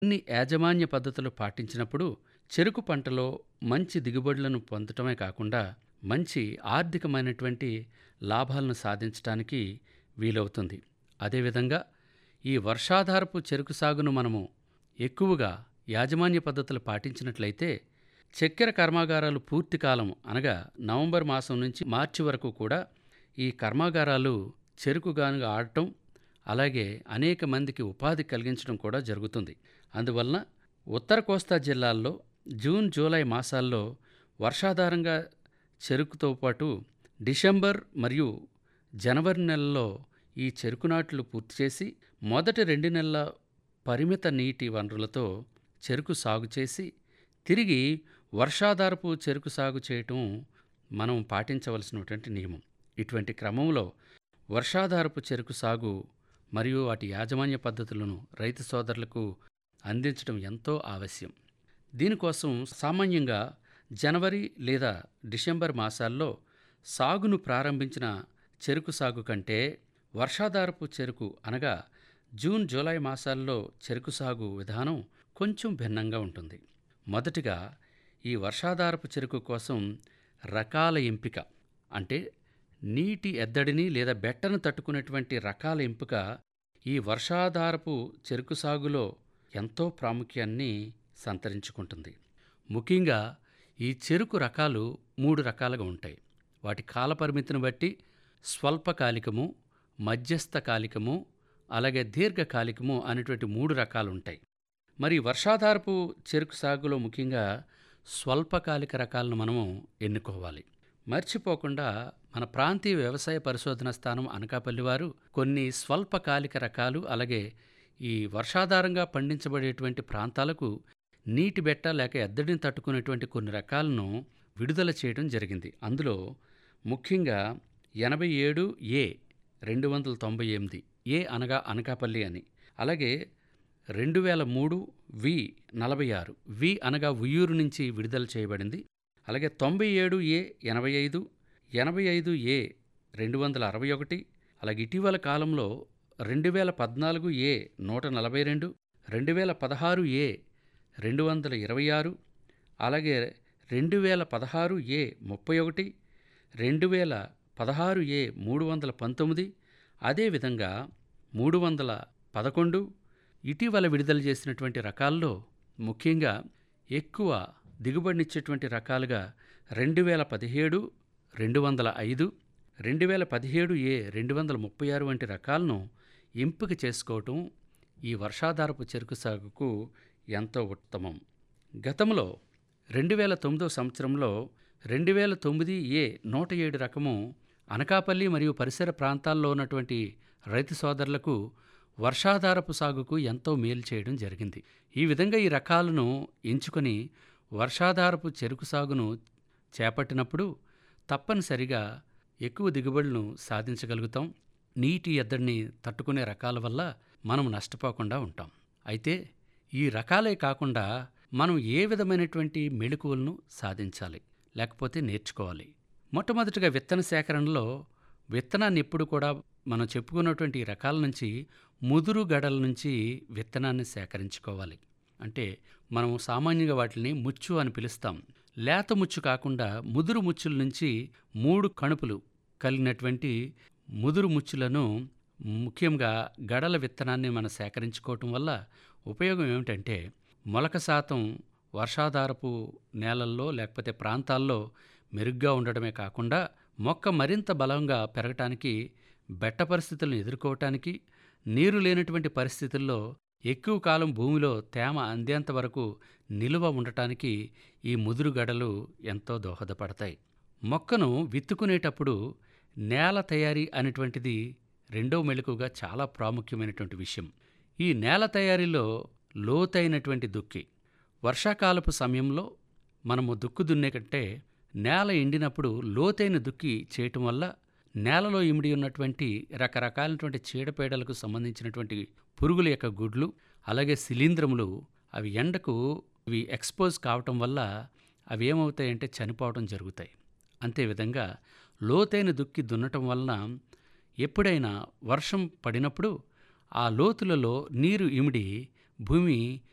కొన్ని యాజమాన్య పద్ధతులు పాటించినప్పుడు చెరుకు పంటలో మంచి దిగుబడులను పొందటమే కాకుండా మంచి ఆర్థికమైనటువంటి లాభాలను సాధించటానికి వీలవుతుంది అదేవిధంగా ఈ వర్షాధారపు చెరుకు సాగును మనము ఎక్కువగా యాజమాన్య పద్ధతులు పాటించినట్లయితే చక్కెర కర్మాగారాలు పూర్తి కాలం అనగా నవంబర్ మాసం నుంచి మార్చి వరకు కూడా ఈ కర్మాగారాలు చెరుకు గానుగ ఆడటం అలాగే అనేక మందికి ఉపాధి కలిగించడం కూడా జరుగుతుంది అందువలన ఉత్తర కోస్తా జిల్లాల్లో జూన్ జూలై మాసాల్లో వర్షాధారంగా చెరుకుతో పాటు డిసెంబర్ మరియు జనవరి నెలలో ఈ చెరుకు నాట్లు పూర్తి చేసి మొదటి రెండు నెలల పరిమిత నీటి వనరులతో చెరుకు సాగు చేసి తిరిగి వర్షాధారపు చెరుకు సాగు చేయటం మనం పాటించవలసినటువంటి నియమం ఇటువంటి క్రమంలో వర్షాధారపు చెరుకు సాగు మరియు వాటి యాజమాన్య పద్ధతులను రైతు సోదరులకు అందించడం ఎంతో ఆవశ్యం దీనికోసం సామాన్యంగా జనవరి లేదా డిసెంబర్ మాసాల్లో సాగును ప్రారంభించిన చెరుకు సాగు కంటే వర్షాధారపు చెరుకు అనగా జూన్ జూలై మాసాల్లో చెరుకు సాగు విధానం కొంచెం భిన్నంగా ఉంటుంది మొదటిగా ఈ వర్షాధారపు చెరుకు కోసం రకాల ఎంపిక అంటే నీటి ఎద్దడిని లేదా బెట్టను తట్టుకునేటువంటి రకాల ఎంపిక ఈ వర్షాధారపు చెరుకు సాగులో ఎంతో ప్రాముఖ్యాన్ని సంతరించుకుంటుంది ముఖ్యంగా ఈ చెరుకు రకాలు మూడు రకాలుగా ఉంటాయి వాటి కాలపరిమితిని బట్టి స్వల్పకాలికము మధ్యస్థకాలికము అలాగే దీర్ఘకాలికము అనేటువంటి మూడు రకాలు ఉంటాయి మరి వర్షాధారపు చెరుకు సాగులో ముఖ్యంగా స్వల్పకాలిక రకాలను మనము ఎన్నుకోవాలి మర్చిపోకుండా మన ప్రాంతీయ వ్యవసాయ పరిశోధన స్థానం అనకాపల్లి వారు కొన్ని స్వల్పకాలిక రకాలు అలాగే ఈ వర్షాధారంగా పండించబడేటువంటి ప్రాంతాలకు నీటి బెట్ట లేక ఎద్దడిని తట్టుకునేటువంటి కొన్ని రకాలను విడుదల చేయడం జరిగింది అందులో ముఖ్యంగా ఎనభై ఏడు ఏ రెండు వందల తొంభై ఎనిమిది ఏ అనగా అనకాపల్లి అని అలాగే రెండు వేల మూడు వి నలభై ఆరు వి అనగా ఉయ్యూరు నుంచి విడుదల చేయబడింది అలాగే తొంభై ఏడు ఏ ఎనభై ఐదు ఎనభై ఐదు ఏ రెండు వందల అరవై ఒకటి అలాగే ఇటీవల కాలంలో రెండు వేల పద్నాలుగు ఏ నూట నలభై రెండు రెండు వేల పదహారు ఏ రెండు వందల ఇరవై ఆరు అలాగే రెండు వేల పదహారు ఏ ముప్పై ఒకటి రెండు వేల పదహారు ఏ మూడు వందల పంతొమ్మిది అదేవిధంగా మూడు వందల పదకొండు ఇటీవల విడుదల చేసినటువంటి రకాల్లో ముఖ్యంగా ఎక్కువ దిగుబడినిచ్చేటువంటి రకాలుగా రెండు వేల పదిహేడు రెండు వందల ఐదు రెండు వేల పదిహేడు ఏ రెండు వందల ముప్పై ఆరు వంటి రకాలను ఎంపిక చేసుకోవటం ఈ వర్షాధారపు చెరుకు సాగుకు ఎంతో ఉత్తమం గతంలో రెండు వేల తొమ్మిదో సంవత్సరంలో రెండు వేల తొమ్మిది ఏ నూట ఏడు రకము అనకాపల్లి మరియు పరిసర ప్రాంతాల్లో ఉన్నటువంటి రైతు సోదరులకు వర్షాధారపు సాగుకు ఎంతో మేలు చేయడం జరిగింది ఈ విధంగా ఈ రకాలను ఎంచుకొని వర్షాధారపు చెరుకు సాగును చేపట్టినప్పుడు తప్పనిసరిగా ఎక్కువ దిగుబడులను సాధించగలుగుతాం నీటి ఎద్దడిని తట్టుకునే రకాల వల్ల మనం నష్టపోకుండా ఉంటాం అయితే ఈ రకాలే కాకుండా మనం ఏ విధమైనటువంటి మెళుకువలను సాధించాలి లేకపోతే నేర్చుకోవాలి మొట్టమొదటిగా విత్తన సేకరణలో విత్తనాన్ని ఎప్పుడు కూడా మనం చెప్పుకున్నటువంటి ఈ రకాల నుంచి ముదురు గడల నుంచి విత్తనాన్ని సేకరించుకోవాలి అంటే మనం సామాన్యంగా వాటిని ముచ్చు అని పిలుస్తాం లేత ముచ్చు కాకుండా ముదురు ముచ్చుల నుంచి మూడు కణుపులు కలిగినటువంటి ముదురు ముచ్చులను ముఖ్యంగా గడల విత్తనాన్ని మనం సేకరించుకోవటం వల్ల ఉపయోగం ఏమిటంటే మొలక శాతం వర్షాధారపు నేలల్లో లేకపోతే ప్రాంతాల్లో మెరుగ్గా ఉండడమే కాకుండా మొక్క మరింత బలంగా పెరగటానికి బెట్ట పరిస్థితులను ఎదుర్కోవటానికి నీరు లేనటువంటి పరిస్థితుల్లో ఎక్కువ కాలం భూమిలో తేమ అందేంత వరకు నిలువ ఉండటానికి ఈ ముదురు గడలు ఎంతో దోహదపడతాయి మొక్కను విత్తుకునేటప్పుడు నేల తయారీ అనేటువంటిది రెండో మెళుకుగా చాలా ప్రాముఖ్యమైనటువంటి విషయం ఈ నేల తయారీలో లోతైనటువంటి దుక్కి వర్షాకాలపు సమయంలో మనము దుక్కు దున్నే కంటే నేల ఎండినప్పుడు లోతైన దుక్కి చేయటం వల్ల నేలలో ఇమిడి ఉన్నటువంటి రకరకాలైనటువంటి చీడపీడలకు సంబంధించినటువంటి పురుగుల యొక్క గుడ్లు అలాగే శిలీంధ్రములు అవి ఎండకు ఇవి ఎక్స్పోజ్ కావటం వల్ల అవి ఏమవుతాయంటే చనిపోవటం జరుగుతాయి అంతేవిధంగా లోతైన దుక్కి దున్నటం వలన ఎప్పుడైనా వర్షం పడినప్పుడు ఆ లోతులలో నీరు ఇమిడి భూమి